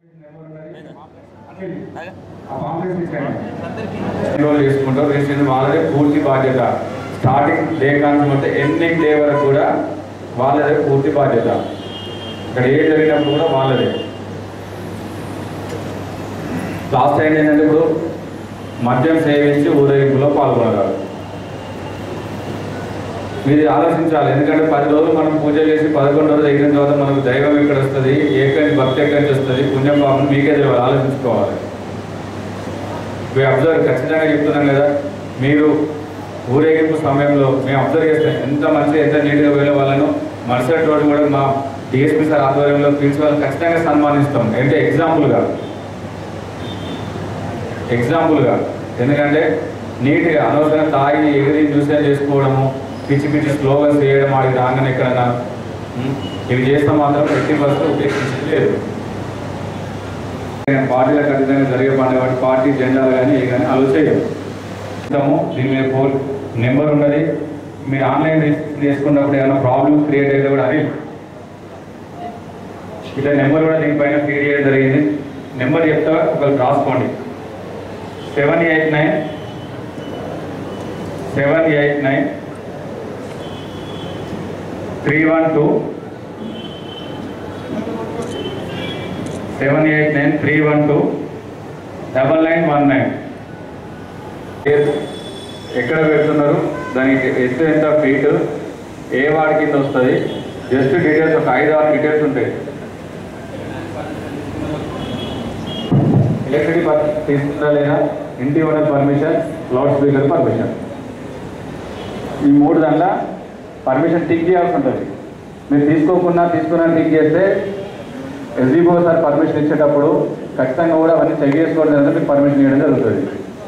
ఆ పాంప్లెట్స్ ఇచ్చేయండి. ఎన్రోల్ చేసుకుంటాం రిజిస్ట్రేషన్ వాళ్ళదే పూర్తి బాధ్యత స్టార్టింగ్ డే కానీ మొత్తం ఎండింగ్ డే వరకు కూడా వాళ్ళదే పూర్తి బాధ్యత ఇక్కడ ఏ జరిగినప్పుడు కూడా వాళ్ళదే లాస్ట్ టైం ఏంటంటే ఇప్పుడు మద్యం సేవించి ఊరేగింపులో పాల్గొనగలరు మీరు ఆలోచించాలి ఎందుకంటే పది రోజులు మనం పూజ చేసి పదకొండు రోజులు అయిన తర్వాత మనకు దైవం ఎక్కడ వస్తుంది ఏకని భక్తి ఎక్కడి నుంచి వస్తుంది పుణ్యం పాపం మీకే తెలియాలి ఆలోచించుకోవాలి మీ అబ్జర్వ్ ఖచ్చితంగా చెప్తున్నాం కదా మీరు ఊరేగింపు సమయంలో మేము అబ్జర్వ్ చేస్తాం ఎంత మంచి ఎంత నీట్గా వెళ్ళే వాళ్ళను మరుసటి రోజు కూడా మా డిఎస్పీ సార్ ఆధ్వర్యంలో ప్రిన్సిపల్ ఖచ్చితంగా సన్మానిస్తాం అంటే ఎగ్జాంపుల్గా ఎగ్జాంపుల్గా ఎందుకంటే నీట్గా అనవసరంగా తాగి ఎగిరి న్యూసెన్స్ చేసుకోవడము పిచ్చి పిచ్చి స్లోగన్స్ వేయడం వాడికి రాగానే ఎక్కడైనా ఉం, ఇవి చేస్తే మాత్రం ఎట్టి పరిస్థితులు ఉపేక్షించలేదు పార్టీల ఖచ్చితంగా జరిగే పండుగ కాబట్టి పార్టీ జెండాలు కానీ ఏ కానీ అలో చేయము ఇస్తాము దీని మీద ఫోన్ నెంబర్ ఉన్నది మీరు ఆన్లైన్ రిజిస్ట్రేషన్ చేసుకున్నప్పుడు ఏమైనా ప్రాబ్లమ్స్ క్రియేట్ అయితే కూడా అది ఇట్లా నెంబర్ కూడా దీనిపైన ఫీడ్ చేయడం జరిగింది నెంబర్ చెప్తా ఒకరు రాసుకోండి seven eight nine seven eight nine three one two seven eight nine three one two double nine one nine ఎక్కడ పెడుతున్నారు దానికి ఎత్తు ఎంత ఫీట్ ఏ వాడి కింద వస్తుంది జస్ట్ డీటెయిల్స్ ఒక ఐదు ఆరు డీటెయిల్స్ ఉంటాయి ఎలక్ట్రిసిటీ తీసుకున్నా లేదా ఇంటి owner permission loud speaker permission ఈ మూడు దాంట్లో పర్మిషన్ టిక్ చేయాల్సి ఉంటుంది మీరు తీసుకోకుండా తీసుకున్నా టిక్ చేస్తే ఎస్డిఓ సార్ పర్మిషన్ ఇచ్చేటప్పుడు ఖచ్చితంగా కూడా అవన్నీ చెక్ చేసుకోవడం జరిగితే మీకు పర్మిషన్ ఇవ్వడం జరుగుతుంది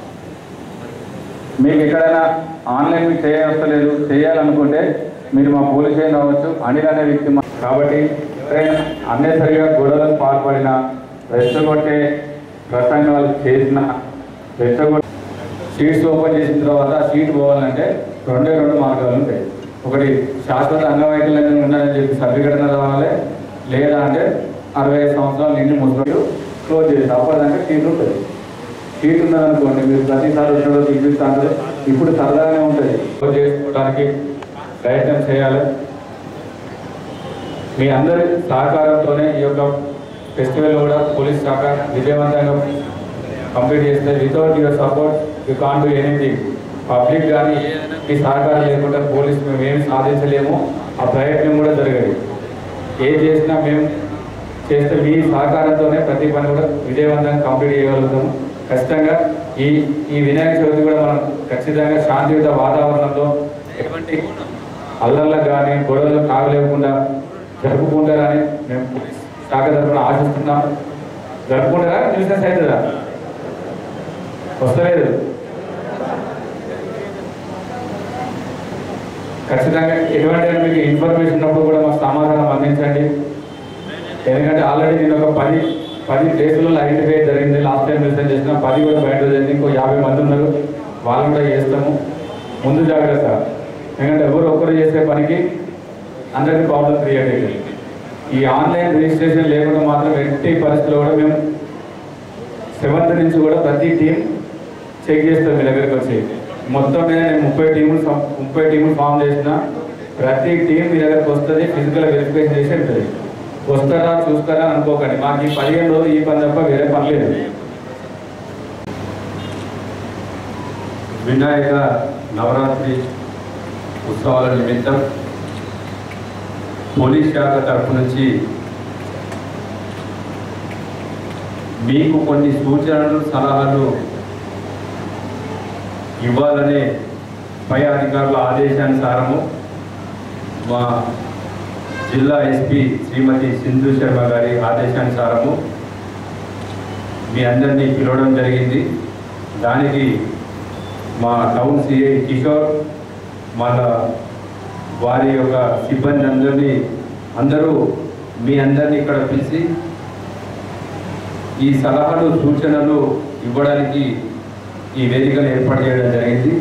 మీకు ఎక్కడైనా ఆన్లైన్ మీకు చేయవస్తలేదు చేయాలనుకుంటే మీరు మా పోలీస్ స్టేషన్ అవ్వచ్చు అనిల్ అనే వ్యక్తి మా- కాబట్టి ఎవరైనా అన్నెసరిగా గొడవలకు పాల్పడిన రెచ్చగొట్టే ప్రసంగాలు చేసిన రెచ్చగొట్టే సీట్స్ ఓపెన్ చేసిన తర్వాత ఆ సీట్ పోవాలంటే రెండే రెండు మార్గాలు ఉంటాయి ఒకటి శాశ్వత అంగవైకల్యం ఉండాలని చెప్పి సర్టిఫికెట్ రావాలి లేదా అంటే అరవై ఐదు సంవత్సరాలు నిండి ముసలి క్లోజ్ చేసి అప్పటిదాకా సీట్ ఉంటుంది సీట్ ఉన్నదనుకోండి మీరు ప్రతిసారి వచ్చినప్పుడు చూపిస్తాను ఇప్పుడు సరదాగానే ఉంటుంది క్లోజ్ చేసుకోవడానికి ప్రయత్నం చేయాలి మీ అందరి సహకారంతోనే ఈ యొక్క ఫెస్టివల్ కూడా పోలీస్ శాఖ విజయవంతంగా కంప్లీట్ చేస్తే without your support you can't do anything public కానీ మీ సహకారం లేకుండా పోలీస్ మేము ఏమి సాధించలేము ఆ ప్రయత్నం కూడా జరగదు ఏం చేసినా మేము చేస్తే మీ సహకారంతోనే ప్రతి పని కూడా విజయవంతంగా కంప్లీట్ చేయగలుగుతాము ఖచ్చితంగా ఈ ఈ వినాయక చవితి కూడా మనం ఖచ్చితంగా శాంతియుత వాతావరణంలో ఎటువంటి అల్లర్లకు కానీ గొడవలకు తాగలేకుండా జరుపుకుంటారని మేము పోలీస్ శాఖ తరఫున ఆశిస్తున్నాం జరుపుకుంటారా న్యూసెన్స్ అవుతుందా వస్తలేదు ఖచ్చితంగా ఎటువంటి మీకు ఇన్ఫర్మేషన్ ఉన్నప్పుడు కూడా మాకు సమాధానం అందించండి ఎందుకంటే ఆల్రెడీ నేను ఒక పది పది ప్లేసులలో ఐడెంటిఫై జరిగింది లాస్ట్ టైం రిసర్చ్ చేసిన పది కూడా బయట జరిగింది ఇంకో యాభై మంది ఉన్నారు వాళ్ళు కూడా చేస్తాము ముందు జాగ్రత్త ఎందుకంటే ఎవరు ఒక్కరు చేసే పనికి అందరికీ ప్రాబ్లం క్రియేట్ అయ్యింది ఈ ఆన్లైన్ రిజిస్ట్రేషన్ లేకుండా మాత్రం ఎట్టి పరిస్థితుల్లో కూడా మేము సెవెంత్ నుంచి కూడా ప్రతి టీం చెక్ చేస్తాం మీ దగ్గరికి వచ్చి మొత్తం మీద నేను ముప్పై టీములు సం- ముప్పై టీములు ఫామ్ చేసిన ప్రతి టీం మీ దగ్గరకు వస్తుంది ఫిజికల్ వెరిఫికేషన్ చేసి ఉంటుంది వస్తారా చూస్తారా అని అనుకోకండి మాకు ఈ పదిహేను రోజులు ఈ పని తప్ప వేరే పని లేదు వినాయక నవరాత్రి ఉత్సవాల నిమిత్తం పోలీస్ శాఖ తరఫు నుంచి మీకు కొన్ని సూచనలు సలహాలు ఇవ్వాలనే పై అధికారుల ఆదేశానుసారము మా జిల్లా ఎస్పీ శ్రీమతి సింధు శర్మ గారి ఆదేశానుసారము మీ అందరినీ పిలవడం జరిగింది దానికి మా టౌన్ సిఐ కిషోర్ మన వారి యొక్క సిబ్బంది అందరినీ అందరూ మీ అందరినీ ఇక్కడ పిలిచి ఈ సలహాలు సూచనలు ఇవ్వడానికి ఈ వేదికను ఏర్పాటు చేయడం జరిగింది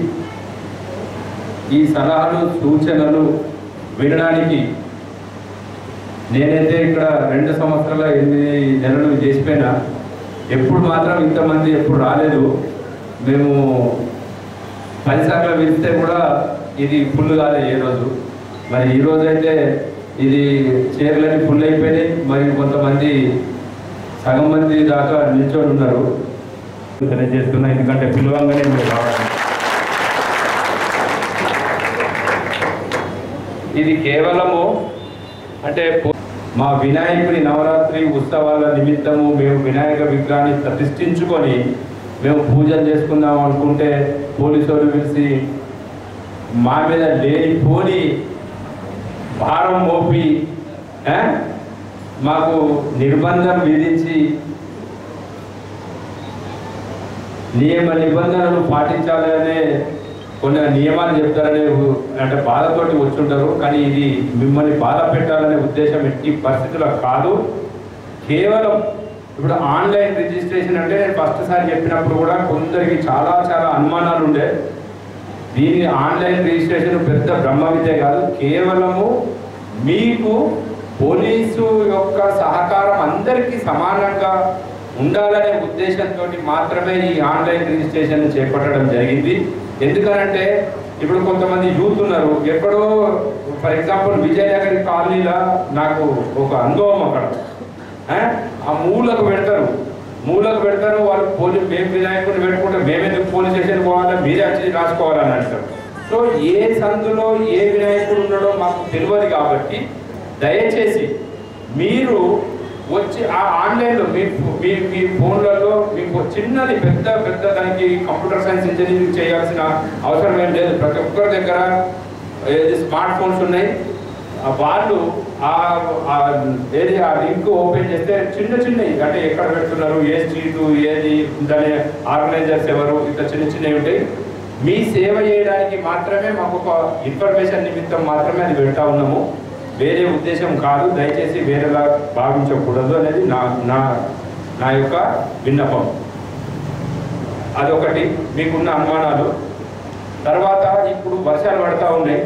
ఈ సలహాలు సూచనలు వినడానికి నేనైతే ఇక్కడ రెండు సంవత్సరాల ఎనిమిది నెలలు చేసిపోయినా ఎప్పుడు మాత్రం ఇంతమంది ఎప్పుడు రాలేదు మేము పదిసార్లు వెళ్తే కూడా ఇది ఫుల్ కాలేదు ఏ రోజు మరి ఈ రోజు అయితే ఇది చీరలని ఫుల్ అయిపోయినాయి మరి కొంతమంది సగం మంది దాకా నిల్చొని ఉన్నారు తెలియజేస్తున్నా ఎందుకంటే పిలవంగానే మీరు రావాలి ఇది కేవలము అంటే పో- మా వినాయకుడి నవరాత్రి ఉత్సవాల నిమిత్తము మేము వినాయక విగ్రహాన్ని ప్రతిష్ఠించుకొని మేము పూజలు చేసుకుందాం అనుకుంటే పోలీసు వాళ్ళు పిలిచి మా మీద లేనిపోని భారం మోపి ఆ, మాకు నిర్బంధం విధించి నియమ నిబంధనలు పాటించాలనే కొన్ని నియమాలు చెప్తారనే ఉ- అంటే బాధతోటి వచ్చుంటారు కానీ ఇది మిమ్మల్ని బాధ పెట్టాలనే ఉద్దేశం ఎట్టి పరిస్థితుల్లో కాదు కేవలం ఇప్పుడు ఆన్లైన్ రిజిస్ట్రేషన్ అంటే నేను ఫస్ట్ సారి చెప్పినప్పుడు కూడా కొందరికి చాలా చాలా అనుమానాలు ఉండే దీని ఆన్లైన్ రిజిస్ట్రేషన్ పెద్ద బ్రహ్మ విద్య కాదు కేవలము మీకు పోలీసు యొక్క సహకారం అందరికీ సమానంగా ఉండాలనే ఉద్దేశంతో మాత్రమే ఈ ఆన్లైన్ రిజిస్ట్రేషన్ చేపట్టడం జరిగింది ఎందుకనంటే ఇప్పుడు కొంతమంది యూత్ ఉన్నారు ఎక్కడో ఫర్ ఎగ్జాంపుల్ విజయనగర్ కాలనీలో నాకు ఒక అనుభవం అక్కడ ఆ? ఆ మూలకు పెడతారు మూలకు పెడతారు వాళ్ళు పోలీస్ మేము వినాయకుడిని పెట్టుకుంటే మేమెందుకు పోలీస్ స్టేషన్ పోవాలా మీరే వచ్చి రాసుకోవాలని అంటారు సో ఏ సందులో ఏ వినాయకుడు ఉన్నాడో మాకు తెలియదు కాబట్టి దయచేసి మీరు వచ్చి ఆ ఆన్లైన్లో మీ మీ మీ ఫోన్లలో మీకు చిన్నది పెద్ద పెద్ద దానికి కంప్యూటర్ సైన్స్ ఇంజనీరింగ్ చేయాల్సిన అవసరం ఏం లేదు ప్రతి ఒక్కరి దగ్గర ఏది స్మార్ట్ ఫోన్స్ ఉన్నాయి ఆ వాళ్ళు ఆ ఆ ఏది ఆ లింక్ ఓపెన్ చేస్తే చిన్న చిన్నవి అంటే ఎక్కడ పెడుతున్నారు ఏ స్ట్రీటు ఏది దాని ఆర్గనైజర్స్ ఎవరు ఇట్లా చిన్న చిన్నవి ఉంటాయి మీ సేవ చేయడానికి మాత్రమే మాకు ఒక ఇన్ఫర్మేషన్ నిమిత్తం మాత్రమే అది పెడతా ఉన్నాము వేరే ఉద్దేశం కాదు దయచేసి వేరేలా భావించకూడదు అనేది నా నా నా యొక్క విన్నపం అదొకటి మీకున్న అనుమానాలు తర్వాత ఇప్పుడు వర్షాలు పడతా ఉన్నాయి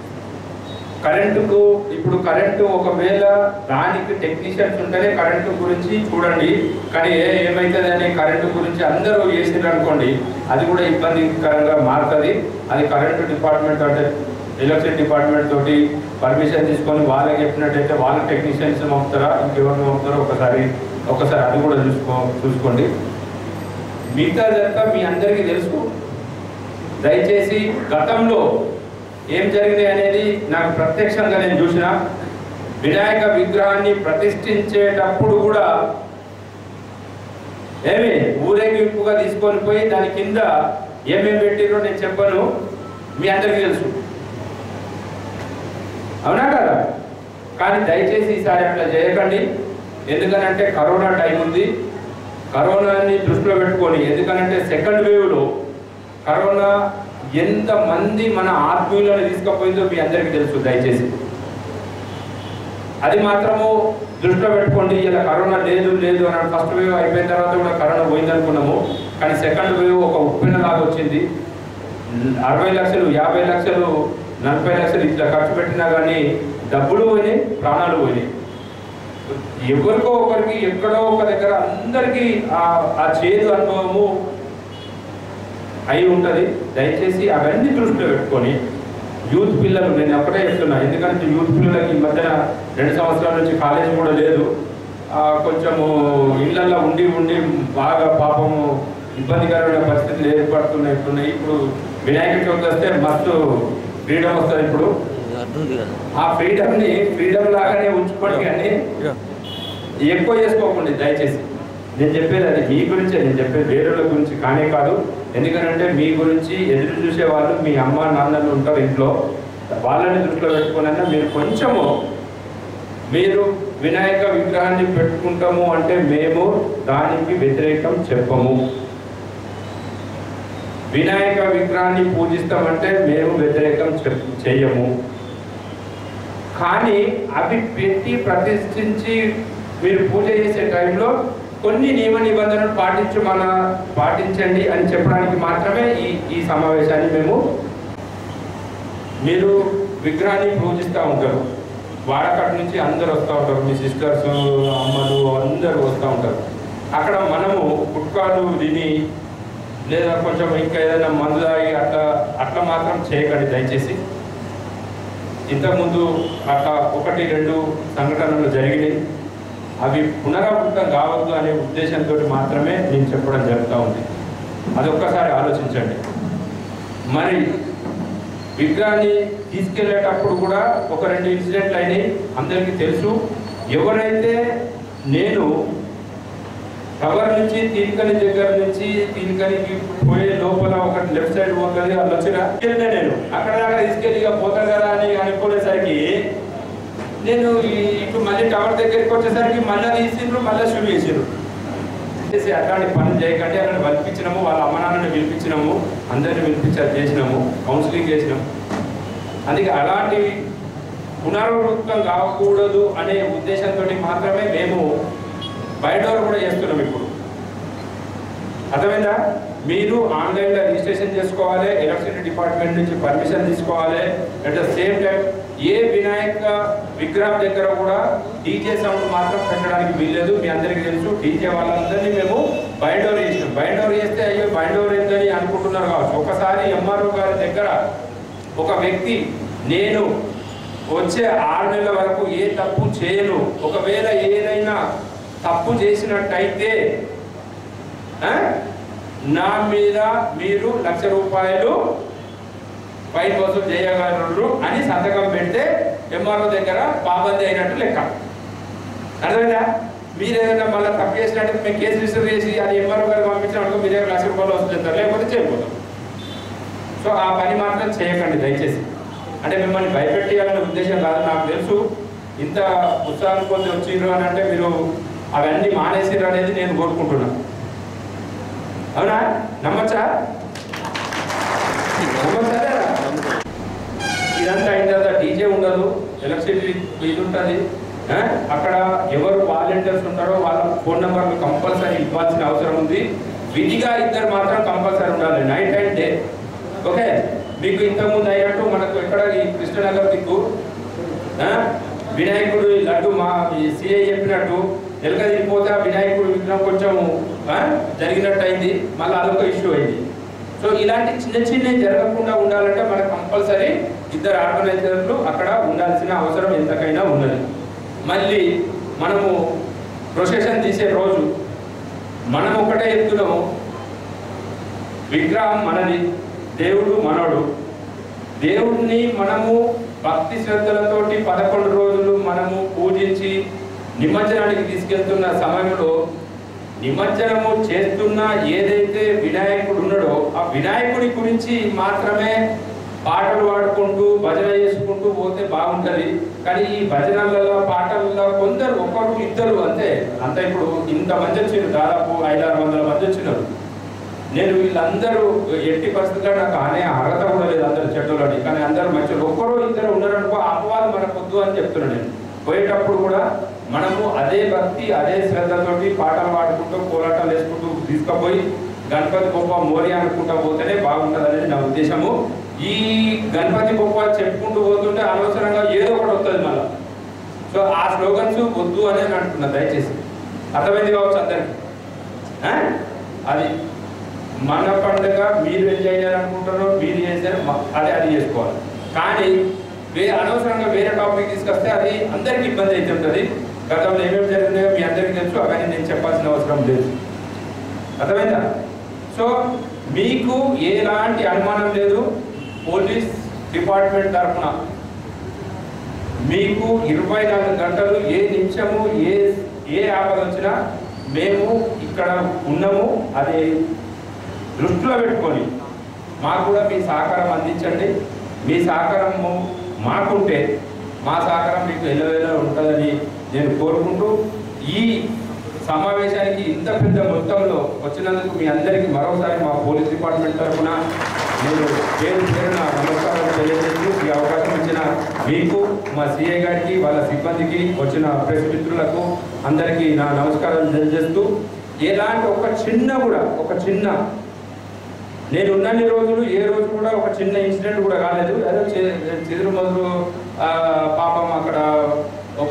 కరెంటుకు ఇప్పుడు కరెంటు ఒకవేళ దానికి టెక్నీషియన్స్ ఉంటేనే కరెంటు గురించి చూడండి కానీ ఏ ఏమైతుంది అనే కరెంటు గురించి అందరూ చేసిండ్రు అనుకోండి అది కూడా ఇబ్బందికరంగా మారుతుంది అది కరెంటు డిపార్ట్మెంట్ అంటే ఎలక్ట్రిక్ డిపార్ట్మెంట్ తోటి పర్మిషన్ తీసుకొని వాళ్ళకి చెప్పినట్టయితే వాళ్ళ టెక్నీషియన్స్ పంపుతారా ఇంకెవరిని పంపుతారో ఒకసారి ఒకసారి అది కూడా చూసుకో చూసుకోండి మిగతాదంతా మీ అందరికీ తెలుసు దయచేసి గతంలో ఏం జరిగింది అనేది నాకు ప్రత్యక్షంగా నేను చూసిన వినాయక విగ్రహాన్ని ప్రతిష్ఠించేటప్పుడు కూడా ఏమి ఊరేగింపుగా తీసుకొని పోయి దాని కింద ఏమేమి పెట్టిరో నేను చెప్పను మీ అందరికీ తెలుసు అవునా కదా కానీ దయచేసి ఈసారి అట్లా చేయకండి ఎందుకనంటే కరోనా టైం ఉంది కరోనాని దృష్టిలో పెట్టుకొని ఎందుకనంటే సెకండ్ వేవ్లో కరోనా ఎంత మంది మన ఆత్మీయులను తీసుకుపోయిందో మీ అందరికీ తెలుసు దయచేసి అది మాత్రము దృష్టిలో పెట్టుకోండి ఇలా కరోనా లేదు లేదు అని ఫస్ట్ వేవ్ అయిపోయిన తర్వాత కూడా కరోనా పోయింది అనుకున్నాము కానీ సెకండ్ వేవ్ ఒక ఉప్పెన లాగా వచ్చింది అరవై లక్షలు యాభై లక్షలు నలభై లక్షలు ఇట్లా ఖర్చు పెట్టినా కానీ డబ్బులు పోయినాయి ప్రాణాలు పోయినాయి ఎవరికో ఒకరికి ఎక్కడో ఒక దగ్గర అందరికీ ఆ ఆ చేదు అనుభవము అయి ఉంటుంది దయచేసి అవన్నీ దృష్టిలో పెట్టుకొని యూత్ పిల్లలు నేను ఒకటే చెప్తున్నా ఎందుకంటే యూత్ పిల్లలకి ఈ మధ్యన రెండు సంవత్సరాల నుంచి కాలేజ్ కూడా లేదు ఆ, కొంచెము ఇళ్లలో ఉండి ఉండి బాగా పాపము ఇబ్బందికరమైన పరిస్థితులు ఏర్పడుతున్నాయి ఇప్పుడున్నాయి ఇప్పుడు వినాయక చవితి వస్తే మస్తు ఫ్రీడమ్ వస్తుంది ఇప్పుడు అర్థం కదా ఆ ఫ్రీడమ్ని ఫ్రీడమ్ లాగానే ఉంచుకోండి కానీ ఎక్కువ చేసుకోకండి దయచేసి నేను చెప్పేది అది మీ గురించే నేను చెప్పేది వేరేల గురించి కానే కాదు ఎందుకంటే మీ గురించి ఎదురు చూసే వాళ్ళు మీ అమ్మ నాన్నలు ఉంటారు ఇంట్లో వాళ్ళని దృష్టిలో పెట్టుకునైనా మీరు కొంచెము మీరు వినాయక విగ్రహాన్ని పెట్టుకుంటాము అంటే మేము దానికి వ్యతిరేకం చెప్పము వినాయక విగ్రహాన్ని పూజిస్తామంటే మేము వ్యతిరేకం చెప్ చెయ్యము కానీ అవి పెట్టి ప్రతిష్ఠించి మీరు పూజ చేసే టైంలో కొన్ని నియమ నిబంధనలు పాటించు మన పాటించండి అని చెప్పడానికి మాత్రమే ఈ ఈ సమావేశాన్ని మేము మీరు విగ్రహాన్ని పూజిస్తూ ఉంటారు వాడకట్ నుంచి అందరు వస్తూ ఉంటారు మీ సిస్టర్స్ అమ్మలు అందరూ వస్తూ ఉంటారు అక్కడ మనము గుట్కాలు తిని లేదా కొంచెం ఇంకా ఏదైనా మందు తాగి అట్లా అట్లా మాత్రం చేయకండి దయచేసి ఇంతకుముందు అట్లా ఒకటి రెండు సంఘటనలు జరిగినాయి అవి పునరావృతం కావద్దు అనే ఉద్దేశంతో మాత్రమే నేను చెప్పడం జరుగుతూ ఉంది అది ఒక్కసారి ఆలోచించండి మరి విగ్రహాన్ని తీసుకెళ్లేటప్పుడు కూడా ఒక రెండు ఇన్సిడెంట్లు అయినాయి అందరికీ తెలుసు ఎవరైతే నేను టవర్ నుంచి తీనికని దగ్గర నుంచి తీనికనికి పోయే లోపల ఒక లెఫ్ట్ సైడ్ పోతుంది వాళ్ళు వచ్చిన వెళ్ళినా నేను అక్కడ దాకా తీసుకెళ్ళి ఇక పోతా కదా అని అనుకునేసరికి నేను ఈ- ఇటు మళ్ళీ టవర్ దగ్గరికి వచ్చేసరికి మళ్ళీ తీసిండ్రు మళ్ళీ షూ చేసిండ్రు చేసి అట్లాంటి పనులు చేయకండి అక్కడ పిలిపించినాము వాళ్ళ అమ్మ నాన్నని పిలిపించినాము అందరిని పిలిపించారు చేసినాము కౌన్సిలింగ్ చేసినాము అందుకే అలాంటి పునరావృతం కాకూడదు అనే ఉద్దేశంతో మాత్రమే మేము బయటోర్ కూడా చేస్తున్నాం ఇప్పుడు అర్థమైందా మీరు ఆన్లైన్లో రిజిస్ట్రేషన్ చేసుకోవాలి ఎలక్ట్రిసిటీ డిపార్ట్మెంట్ నుంచి పర్మిషన్ తీసుకోవాలి అట్ ద సేమ్ టైం ఏ వినాయక విగ్రహం దగ్గర కూడా డీజే సౌండ్ మాత్రం పెట్టడానికి వీల్లేదు మీ అందరికీ తెలుసు డీజే వాళ్ళందరినీ మేము బైండోర్ చేసినాం బైండోర్ చేస్తే అయ్యో బైండోర్ ఏందని అనుకుంటున్నారు కావచ్చు ఒకసారి ఎంఆర్ఓ గారి దగ్గర ఒక వ్యక్తి నేను వచ్చే ఆరు నెలల వరకు ఏ తప్పు చేయను ఒకవేళ ఏదైనా తప్పు చేసినట్టయితే ఆ, నా మీద మీరు లక్ష రూపాయలు ఫైన్ వసూలు చేయగలరు అని సంతకం పెడితే ఎంఆర్ఓ దగ్గర పాబందీ అయినట్టు లెక్క అర్థమైందా మీరు ఏదైనా మళ్ళీ తప్పు చేసినట్టు మేము కేసు రిజిస్టర్ చేసి అది ఎంఆర్ఓ గారికి పంపించినట్టు మీరే లక్ష రూపాయలు వసూలు చేస్తారు లేకపోతే చేయకపోతాం సో ఆ పని మాత్రం చేయకండి దయచేసి అంటే మిమ్మల్ని భయపెట్టియాలనే ఉద్దేశం కాదు నాకు తెలుసు ఇంత ఉత్సాహం కొద్ది వచ్చిండ్రు అని అంటే మీరు అవన్నీ మానేసిర్రు అనేది నేను కోరుకుంటున్నాను అవునా నమ్మచ్చా నమ్మచ్చా లేదా? ఇదంతా అయిన తర్వాత డీజే ఉండదు ఎలక్ట్రిసిటీ ఇది ఉంటుంది ఆ? అక్కడ ఎవరు వాలంటీర్స్ ఉంటారో వాళ్ళ ఫోన్ నెంబర్లు కంపల్సరీ ఇవ్వాల్సిన అవసరం ఉంది విధిగా ఇద్దరు మాత్రం కంపల్సరీ ఉండాలి నైట్ అండ్ డే ఓకే మీకు ఇంతకుముందు అయినట్టు మనకు ఎక్కడ ఈ కృష్ణనగర్ దిక్కు ఆ? వినాయకుడు ఈ లడ్డు మా సిఐ చెప్పినట్టు ఎలక తిరిగిపోతే ఆ వినాయకుడు విగ్రహం కొంచెం ఆ, జరిగినట్టు అయింది మళ్ళీ అదొక ఇష్యూ అయింది సో ఇలాంటి చిన్న చిన్నవి జరగకుండా ఉండాలంటే మనకు కంపల్సరీ ఇద్దరు ఆర్గనైజర్లు అక్కడ ఉండాల్సిన అవసరం ఎంతకైనా ఉన్నది మళ్ళీ మనము ప్రొసెషన్ తీసే రోజు మనం ఒకటే ఎత్తున్నాము విగ్రహం మనది దేవుడు మనోడు దేవుడిని మనము భక్తి శ్రద్ధలతోటి పదకొండు రోజులు మనము పూజించి నిమజ్జనానికి తీసుకెళ్తున్న సమయంలో నిమజ్జనము చేస్తున్న ఏదైతే వినాయకుడు ఉన్నాడో ఆ వినాయకుడి గురించి మాత్రమే పాటలు పాడుకుంటూ భజన చేసుకుంటూ పోతే బాగుంటది కానీ ఈ భజనలలో పాటలలో కొందరు ఒకరు ఇద్దరు అంతే అంత ఇప్పుడు ఇంత మంది వచ్చినారు దాదాపు ఐదారు వందల మంది వచ్చినారు నేను వీళ్ళందరూ ఎట్టి పరిస్థితుల్లో నాకు అనే అర్హత కూడా లేదు అందరు చెట్టులని కానీ అందరూ మంచి ఒక్కరో ఇద్దరు ఉన్నారనుకో అపవాదు మనకు వద్దు అని చెప్తున్నాను నేను పోయేటప్పుడు కూడా మనము అదే భక్తి అదే శ్రద్ధతోటి పాటలు పాడుకుంటూ కోలాటాలు వేసుకుంటూ తీసుకుపోయి గణపతి గొప్ప మోరి అనుకుంటా పోతేనే బాగుంటుంది అనేది నా ఉద్దేశము ఈ గణపతి గొప్ప చెప్పుకుంటూ పోతుంటే అనవసరంగా ఏదో ఒకటి వస్తుంది మళ్ళీ సో ఆ స్లోగన్స్ వద్దు అని నేను అంటున్నా దయచేసి అర్థమైంది కావచ్చు అందరికి ఆ? అది మన పండుగ మీరు ఎంజాయ్ చేయాలనుకుంటారో మీరు చేశారు మ- అదే అది చేసుకోవాలి కానీ వే అనవసరంగా వేరే టాపిక్ తీసుకొస్తే అది అందరికి ఇబ్బంది అయితే ఉంటుంది గతంలో ఏమేమి జరిగినాయో మీ అందరికీ తెలుసు అవన్నీ నేను చెప్పాల్సిన అవసరం లేదు అర్థమైందా సో మీకు ఎలాంటి అనుమానం లేదు పోలీస్ డిపార్ట్మెంట్ తరఫున మీకు ఇరవై నాలుగు గంటలు ఏ నిమిషము ఏ ఏ ఆపద వచ్చినా మేము ఇక్కడ ఉన్నాము అది దృష్టిలో పెట్టుకొని మాకు కూడా మీ సహకారం అందించండి మీ సహకారము మాకుంటే మా సహకారం మీకు ఎల్లవేళ ఉంటుందని నేను కోరుకుంటూ ఈ సమావేశానికి ఇంత పెద్ద మొత్తంలో వచ్చినందుకు మీ అందరికీ మరోసారి మా పోలీస్ డిపార్ట్మెంట్ తరఫున నేను పేరు పేరున నమస్కారం తెలియజేస్తూ ఈ అవకాశం ఇచ్చిన మీకు మా సిఐ గారికి వాళ్ళ సిబ్బందికి వచ్చిన ప్రెస్ మిత్రులకు అందరికీ నా నమస్కారం తెలియజేస్తూ ఎలాంటి ఒక చిన్న కూడా ఒక చిన్న నేను ఉన్నన్ని రోజులు ఏ రోజు కూడా ఒక చిన్న ఇన్సిడెంట్ కూడా కాలేదు ఏదో చె- చెదురు మొదలు ఆ, పాపం అక్కడ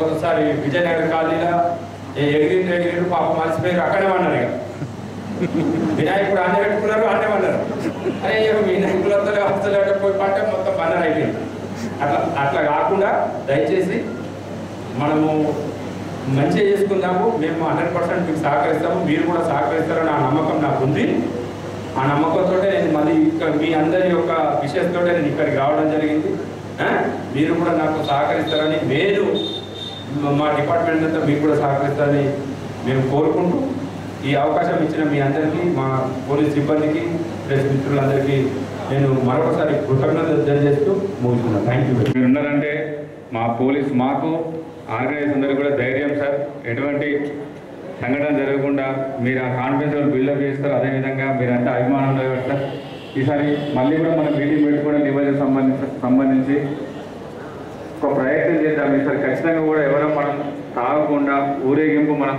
ఒక్కొక్కసారి విజయనగర కాలనీలో ఎగిరిండు ఎగిరిండు పాప మర్చిపోయారు అక్కడే ఉన్నారు ఇక వినాయకుడు ఆనే పెట్టుకున్నారు ఆనే ఉన్నారు అరే ఇక వినాయకులు వస్తలే వస్తలే అంటే పోయి పంట మొత్తం బందర్ అయిపోయింది అట్లా అట్లా కాకుండా దయచేసి మనము మంచిగా చేసుకుందాము మేము హండ్రెడ్ పర్సెంట్ మీకు సహకరిస్తాము మీరు కూడా సహకరిస్తారని ఆ నమ్మకం నాకు ఉంది ఆ నమ్మకంతో నేను మళ్ళీ ఇక్కడ మీ అందరి యొక్క విషయంతో నేను ఇక్కడికి రావడం జరిగింది ఆ? మీరు కూడా నాకు సహకరిస్తారని నేను మా డిపార్ట్మెంట్ అంతా మీకు కూడా సహకరిస్తారని మేము కోరుకుంటూ ఈ అవకాశం ఇచ్చిన మీ అందరికీ మా పోలీస్ సిబ్బందికి ప్రెస్ మిత్రులందరికీ నేను మరొకసారి కృతజ్ఞతలు తెలియజేస్తూ ముగిస్తున్నాను థ్యాంక్ యూ మీరు ఉన్నారంటే మా పోలీస్ మాకు ఆర్గనైజ్ అందరూ కూడా ధైర్యం సార్ ఎటువంటి సంఘటన జరగకుండా మీరు ఆ కాన్ఫిడెన్స్ బిల్డప్ చేస్తారు అదేవిధంగా మీరంటే అభిమానం ఉంది కదా సార్ ఈసారి మళ్ళీ కూడా మనం మీటింగ్ పెట్టుకోవడం నిబంధన సంబంధించి సంబంధించి ఒక ప్రయత్నం చేద్దాం ఈసారి ఖచ్చితంగా కూడా ఎవరో మనం తాగకుండా ఊరేగింపు మనం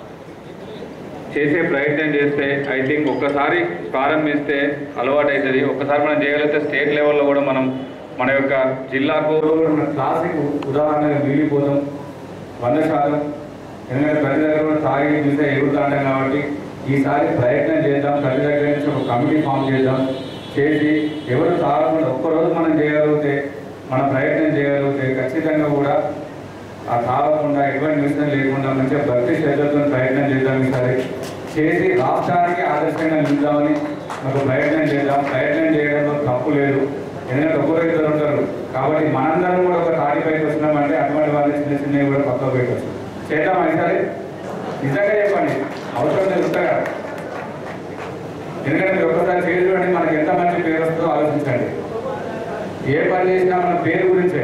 చేసే ప్రయత్నం చేస్తే ఐ థింక్ ఒక్కసారి ప్రారంభిస్తే అలవాటు అవుతుంది ఒక్కసారి మనం చేయగలిగితే స్టేట్ లెవెల్లో కూడా మనం మన యొక్క జిల్లాకు క్లాసిక్ ఉదాహరణగా మిగిలిపోతాం వంద శాతం ఎందుకంటే ప్రతి దగ్గర కూడా తాగి చూసే ఎగురుతాంటాం కాబట్టి ఈసారి ప్రయత్నం చేద్దాం ప్రతి దగ్గర నుంచి ఒక కమిటీ ఫామ్ చేద్దాం చేసి ఎవరు తాగకుండా ఒక్కరోజు మనం చేయగలిగితే మన ప్రయత్నం చేయగలిగితే ఖచ్చితంగా కూడా ఆ తాగకుండా ఎటువంటి మిషన్ లేకుండా మంచిగా భక్తి శ్రద్ధలతో ప్రయత్నం చేద్దాం ఈసారి చేసి రాష్ట్రానికి ఆదర్శంగా నిలుద్దామని ఒక ప్రయత్నం చేద్దాం ప్రయత్నం చేయడంలో తప్పు లేదు ఎందుకంటే ఒక్కరు ఇద్దరు ఉంటారు కాబట్టి మనందరం కూడా ఒక తాడిపైకి వస్తున్నామంటే అటువంటి వాళ్ళు చిన్న చిన్నవి కూడా పక్కకు పెట్టవచ్చు చేద్దాం ఈసారి నిజంగా చెప్పండి అవసరం లేదు ఉంటా కదా ఎందుకంటే మీరు ఒక్కసారి చేసి చూడండి మనకి ఎంత మంచి పేరు వస్తుందో ఆలోచించండి ఏ పని చేసినా మన పేరు గురించే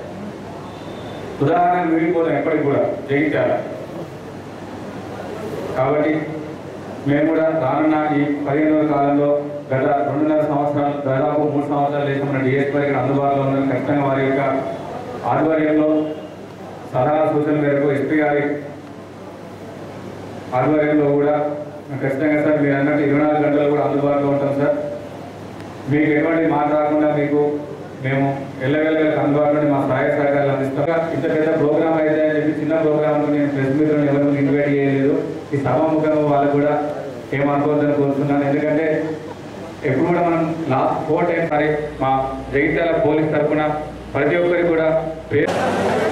ఉదాహరణ మిగిలిపోతాం ఎప్పటికి కూడా జయించాల కాబట్టి మేము కూడా రానున్న ఈ పదిహేను రోజుల కాలంలో గత రెండున్నర సంవత్సరాలు దాదాపు మూడు సంవత్సరాలు చేసిన మన డిఎస్పీ ఇక్కడ అందుబాటులో ఉన్న ఖచ్చితంగా వారి యొక్క ఆధ్వర్యంలో సలహా సూచన మేరకు ఎస్పీ గారి ఆధ్వర్యంలో కూడా ఖచ్చితంగా సార్ మీరు అన్నట్టు ఇరవై నాలుగు గంటలు కూడా అందుబాటులో ఉంటాం సార్ మీకు ఎటువంటి మాట రాకుండా మీకు మేము ఎల్లవెల్లగా అందుబాటులో మా సహాయ సహకారాలు అందిస్తాం ఇంత పెద్ద ప్రోగ్రామ్ అయితే అని చెప్పి చిన్న ప్రోగ్రామ్ నేను ప్రెస్ మీట్లను ఎవరు ఇన్వైట్ చేయలేదు ఈ సభాముఖంగా వాళ్ళు కూడా ఏమనుకోవద్దని కోరుతున్నాను ఎందుకంటే ఎప్పుడు కూడా మనం లాస్ట్ ఫోర్ టైమ్స్ సారి మా జగిత్యాల పోలీస్ తరఫున ప్రతి ఒక్కరికి కూడా పేరు